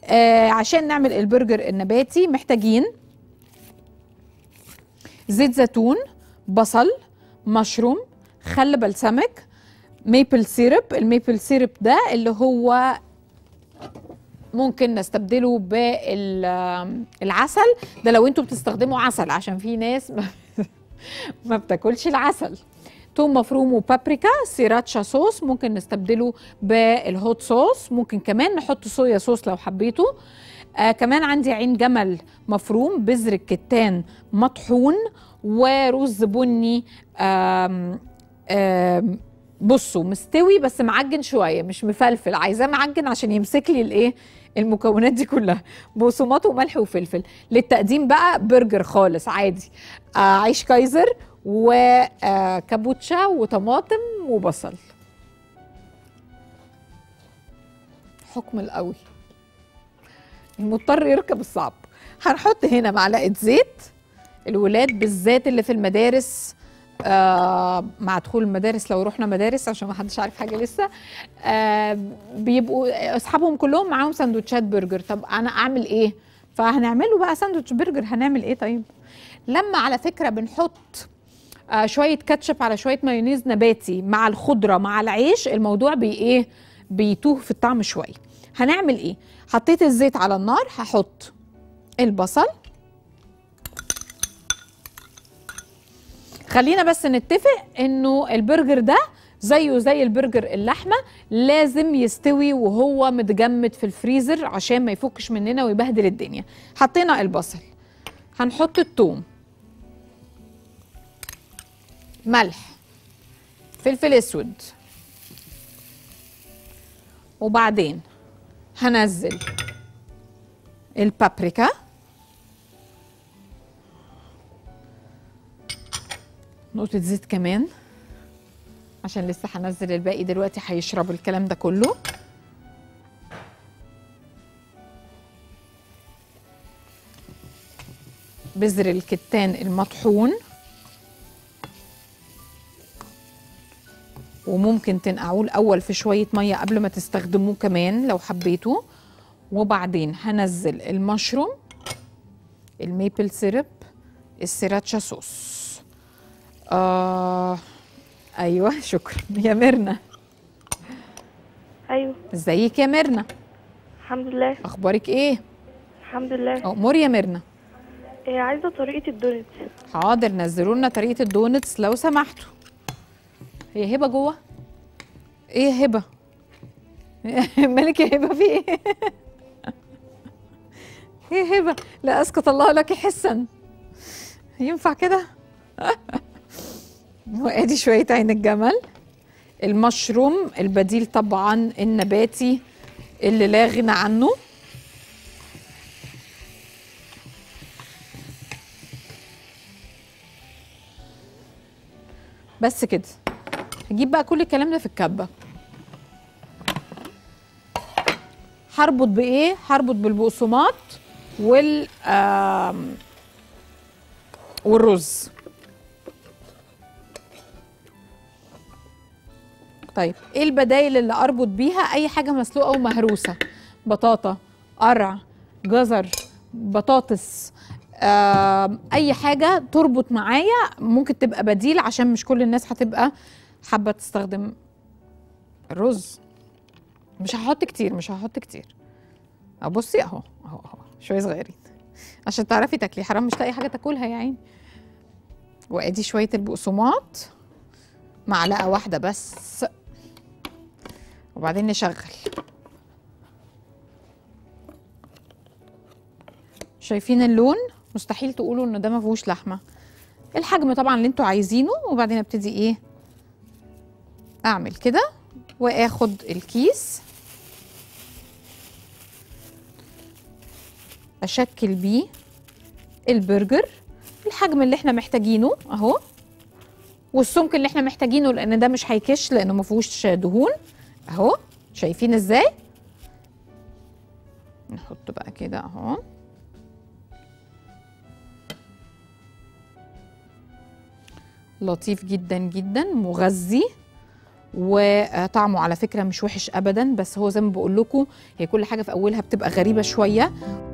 آه عشان نعمل البرجر النباتي محتاجين زيت زيتون بصل مشروم خل بلسمك ميبل سيرب الميبل سيرب ده اللي هو ممكن نستبدله بالعسل ده لو انتوا بتستخدموا عسل عشان في ناس ما, ما بتاكلش العسل توم مفروم وبابريكا سيراتشا صوص ممكن نستبدله بالهوت صوص ممكن كمان نحط صويا صوص لو حبيتوا آه كمان عندي عين جمل مفروم بذر الكتان مطحون ورز بني آم آم بصوا مستوي بس معجن شويه مش مفلفل عايزاه معجن عشان يمسك لي الايه المكونات دي كلها بقسماط وملح وفلفل للتقديم بقى برجر خالص عادي آه عيش كايزر وكابوتشا وطماطم وبصل حكم القوي المضطر يركب الصعب هنحط هنا معلقه زيت الولاد بالذات اللي في المدارس آه مع دخول المدارس لو رحنا مدارس عشان ما حدش عارف حاجه لسه آه بيبقوا اصحابهم كلهم معاهم سندوتشات برجر طب انا اعمل ايه فهنعمله بقى ساندوتش برجر هنعمل ايه طيب لما على فكره بنحط آه شويه كاتشب على شويه مايونيز نباتي مع الخضره مع العيش الموضوع بي ايه بيتوه في الطعم شويه هنعمل ايه حطيت الزيت على النار هحط البصل خلينا بس نتفق انه البرجر ده زيه زي البرجر اللحمه لازم يستوي وهو متجمد في الفريزر عشان ما يفكش مننا ويبهدل الدنيا حطينا البصل هنحط الثوم ملح فلفل اسود وبعدين هنزل البابريكا نقطة زيت كمان عشان لسه هنزل الباقي دلوقتي هيشرب الكلام ده كله بذر الكتان المطحون وممكن تنقعوه الاول في شويه ميه قبل ما تستخدموه كمان لو حبيتوا وبعدين هنزل المشروم الميبل سيرب السيراتشا صوص آه ايوه شكرا يا ميرنا ايوه ازيك يا ميرنا الحمد لله اخبارك ايه الحمد لله امور يا ميرنا إيه عايزه طريقه الدونت حاضر نزلوا لنا طريقه الدونتس لو سمحتوا هي هبه جوه ايه يا هبه مالك يا هبه في ايه ايه يا هبه لا اسكت الله لك حسا ينفع كده وادي شويه عين الجمل المشروم البديل طبعا النباتي اللي لا غنى عنه بس كده هجيب بقى كل الكلام ده في الكبه هربط بايه هربط بالبقسماط وال آم، والرز طيب ايه البدايل اللي اربط بيها اي حاجه مسلوقه ومهروسه بطاطا قرع جزر بطاطس آم، اي حاجه تربط معايا ممكن تبقى بديل عشان مش كل الناس هتبقى حابه تستخدم الرز مش هحط كتير مش هحط كتير أهو بصي اهو اهو اهو شويه صغيرين عشان تعرفي تاكلي حرام مش لاقي حاجه تاكلها يا عيني وادي شويه البقسماط معلقه واحده بس وبعدين نشغل شايفين اللون مستحيل تقولوا ان ده ما فيهوش لحمه الحجم طبعا اللي انتوا عايزينه وبعدين ابتدي ايه اعمل كده واخد الكيس اشكل بيه البرجر الحجم اللي احنا محتاجينه اهو والسمك اللي احنا محتاجينه لان ده مش هيكش لانه ما فيهوش دهون اهو شايفين ازاي نحط بقى كده اهو لطيف جدا جدا مغذي وطعمه على فكره مش وحش ابدا بس هو زي ما بقول لكم هي كل حاجه في اولها بتبقى غريبه شويه